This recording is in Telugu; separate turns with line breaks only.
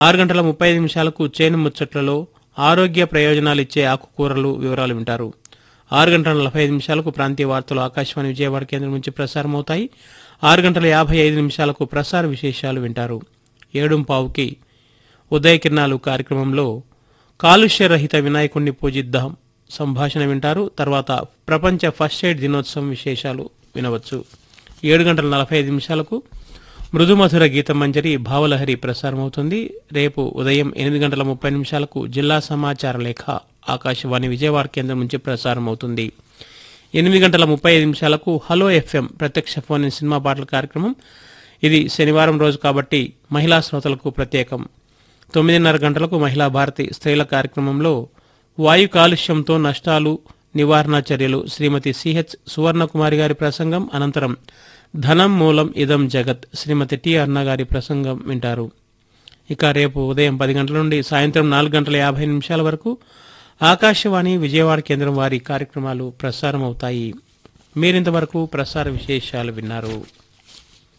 ఆరు గంటల ముప్పై ఐదు నిమిషాలకు చేను ముచ్చట్లలో ఆరోగ్య ప్రయోజనాలు ఇచ్చే ఆకుకూరలు వివరాలు వింటారు ఆరు గంటల నలభై ఐదు నిమిషాలకు ప్రాంతీయ వార్తలు ఆకాశవాణి విజయవాడ కేంద్రం నుంచి ప్రసారం అవుతాయి ఆరు గంటల యాభై ఐదు నిమిషాలకు ప్రసార విశేషాలు వింటారు ఏడు పావుకి ఉదయ కిరణాలు కార్యక్రమంలో కాలుష్య రహిత వినాయకుణ్ణి పూజిద్దాం సంభాషణ వింటారు తర్వాత ప్రపంచ ఫస్ట్ ఎయిడ్ దినోత్సవం విశేషాలు వినవచ్చు ఏడు గంటల నలభై ఐదు నిమిషాలకు మృదుమధుర గీత మంజరి భావలహరి ప్రసారమవుతుంది రేపు ఉదయం ఎనిమిది గంటల ముప్పై నిమిషాలకు జిల్లా సమాచార లేఖ ఆకాశవాణి విజయవాడ కేంద్రం నుంచి ప్రసారం అవుతుంది ఎనిమిది గంటల ముప్పై ఐదు నిమిషాలకు హలో ఎఫ్ఎం ప్రత్యక్ష ఫోన్ ఇన్ సినిమా పాటల కార్యక్రమం ఇది శనివారం రోజు కాబట్టి మహిళా శ్రోతలకు ప్రత్యేకం తొమ్మిదిన్నర గంటలకు మహిళా భారతి స్త్రీల కార్యక్రమంలో వాయు కాలుష్యంతో నష్టాలు నివారణ చర్యలు శ్రీమతి సిహెచ్ సువర్ణకుమారి గారి ప్రసంగం అనంతరం ధనం మూలం ఇదం జగత్ శ్రీమతి టి అర్ణ గారి ప్రసంగం వింటారు ఇక రేపు ఉదయం పది గంటల నుండి సాయంత్రం నాలుగు గంటల యాభై నిమిషాల వరకు ఆకాశవాణి విజయవాడ కేంద్రం వారి కార్యక్రమాలు ప్రసారం అవుతాయి మీరింతవరకు ప్రసార విశేషాలు విన్నారు